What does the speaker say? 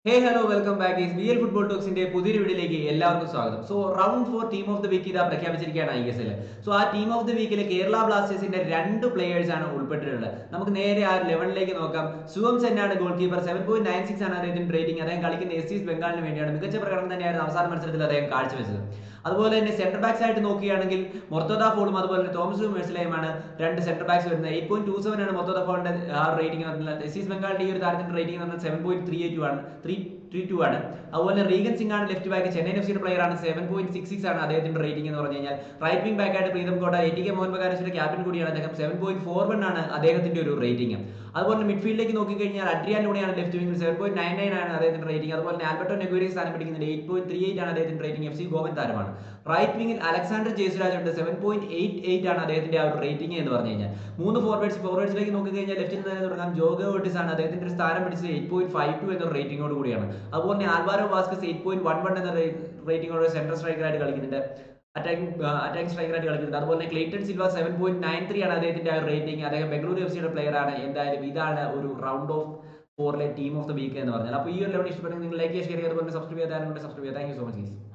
hey hello welcome back is B L football ടോക്സിന്റെ പുതിയൊരു വീഡിയോയിലേക്ക് എല്ലാവർക്കും സ്വാഗതം so round four team of the week ഇതാ പ്രഖ്യാപിച്ചിരിക്കുകയാണ് ഐ എസ് എൽ സോ ആ ടീം ഓഫ് ദി വീക്കിൽ കേരള ബ്ലാസ്റ്റേഴ്സിന്റെ രണ്ട് പ്ലേയേഴ്സ് ആണ് ഉൾപ്പെട്ടിട്ടുള്ളത് നമുക്ക് നേരെ ആ ലെവലിലേക്ക് നോക്കാം സുവം സെന്നാണ് goalkeeper seven point nine six ആണ് അദ്ദേഹത്തിന്റെ റേറ്റിംഗ് അദ്ദേഹം കളിക്കുന്ന എസ് ഈസ് ബംഗാളിന് വേണ്ടിയാണ് മികച്ച പ്രകടനം തന്നെയായിരുന്നു അവസാന മത്സരത്തിൽ അദ്ദേഹം കാഴ്ചവെച്ചത് അതുപോലെ തന്നെ സെന്റർ ബാക്സ് ആയിട്ട് നോക്കുകയാണെങ്കിൽ മൊർത്തോദ ഫോളും അതുപോലെ തന്നെ തോമസ് മെഴ്സലയുമാണ് രണ്ട് സെന്റർ ബാക്സ് വരുന്നത് എയ്റ്റ് പോയിന്റ് ടു സെവൻ ആണ് മൊർത്തോദ ഫോളിന്റെ ആ റേറ്റിംഗ് പറഞ്ഞാൽ എസ് ഈസ് ബംഗാളിന്റെ ഈ ഒരു താരത്തിന്റെ റേറ്റിംഗ് പറഞ്ഞാൽ സെവൻ പോയിന്റ് ത്രീ എയ്റ്റ് ആണ് ത്രീ ത്രീ ടു ആണ് അതുപോലെ റീഗൻ സിംഗ് ആണ് ലെഫ്റ്റ് ബാക്ക് ചെന്നൈ എഫ് സിയുടെ പ്ലെയർ ആണ് സെവൻ പോയിന്റ് സിക്സ് സിക്സ് ആണ് അദ്ദേഹത്തിന്റെ റേറ്റിംഗ് എന്ന് പറഞ്ഞു കഴിഞ്ഞാൽ റൈറ്റ് വിംഗ് ബാക്ക് ആയിട്ട് Pritam Kotal A T K Mohun ബഗാനസിന്റെ ക്യാപ്റ്റൻ കൂടിയാണ് അദ്ദേഹം സെവൻ പോയിന്റ് ഫോർ വൺ ആണ് അദ്ദേഹത്തിന്റെ ഒരു റേറ്റിംഗ് അതുപോലെ മിഡ്ഫീൽഡിലേക്ക് നോക്കിക്കഴിഞ്ഞാൽ അഡ്രിയാനിലൂടെയാണ് ലെഫ്റ്റ് വിംഗിൽ സെവൻ പോയിന്റ് നയൻ നയൻ ആണ് അദ്ദേഹത്തിന്റെ റേറ്റിംഗ് അതുപോലെ തന്നെ ആൽബർട്ടോ നെഗോരി സ്ഥാനം പിടിക്കുന്നത് എയ്റ്റ് പോയിന്റ് ത്രീ എയ്റ്റ് ആണ് അദ്ദേഹത്തിന്റെ റേറ്റിംഗ് എഫ് സി ഗോവൻ താരമാണ് റൈറ്റ് വിംഗിൽ അലക്സാണ്ടർ ജേസുരാജ് ഉണ്ട് സെവൻ പോയിന്റ് എയ്റ്റ് എയ്റ്റ് ആണ് അദ്ദേഹത്തിന്റെ ആ ഒരു റേറ്റിംഗ് എന്ന് പറഞ്ഞു കഴിഞ്ഞാൽ മൂന്ന് ഫോർവേഡ്സ് ഫോർവേഡ്സിലേക്ക് നോക്കിക്കഴിഞ്ഞാൽ ലെഫ്റ്റിൽ തന്നെ തുടങ്ങാം ജോഗോ ഓട്ടിസ് ആണ് അദ്ദേഹത്തിന്റെ ഒരു സ്ഥാനം പിടിച്ചത് എയ്റ്റ് പോയിന്റ് ഫൈവ് ടു എന്ന റേറ്റിംഗോട് കൂടിയാണ് അതുപോലെ തന്നെ Alvaro Vazquez eight point one one എന്ന റേറ്റിംഗോട് സെൻട്രൽ സ്ട്രൈക്കറായിട്ട് കളിക്കുന്നുണ്ട് അറ്റാക്കിംഗ് അറ്റാക്കിംഗ് സ്ട്രൈക്കറായിട്ട് കളിക്കുന്നുണ്ട് അതുപോലെ തന്നെ Clayton Silva seven point nine three ആണ് അദ്ദേഹത്തിന്റെ ആ റേറ്റിംഗ് അദ്ദേഹം ബംഗളൂരു എഫ് സിയുടെ പ്ലെയർ ആണ് എന്തായാലും ഇതാണ് ഒരു റൗണ്ട് ഓഫ് ഫോറിലെ ടീം ഓഫ് ദ വീക്ക് എന്ന് പറഞ്ഞാൽ അപ്പോൾ ഈ ഒരു ലെവൽ ഇഷ്ടപ്പെടുന്നെങ്കിൽ നിങ്ങൾ ലൈക്ക് ഷെയർ ചെയ്യുക അതുപോലെ സബ്സ്ക്രൈബ് ചെയ്യാൻ സബ്സ്ക്രൈബ് ചെയ്യുക താങ്ക് യു സോ മച്ച്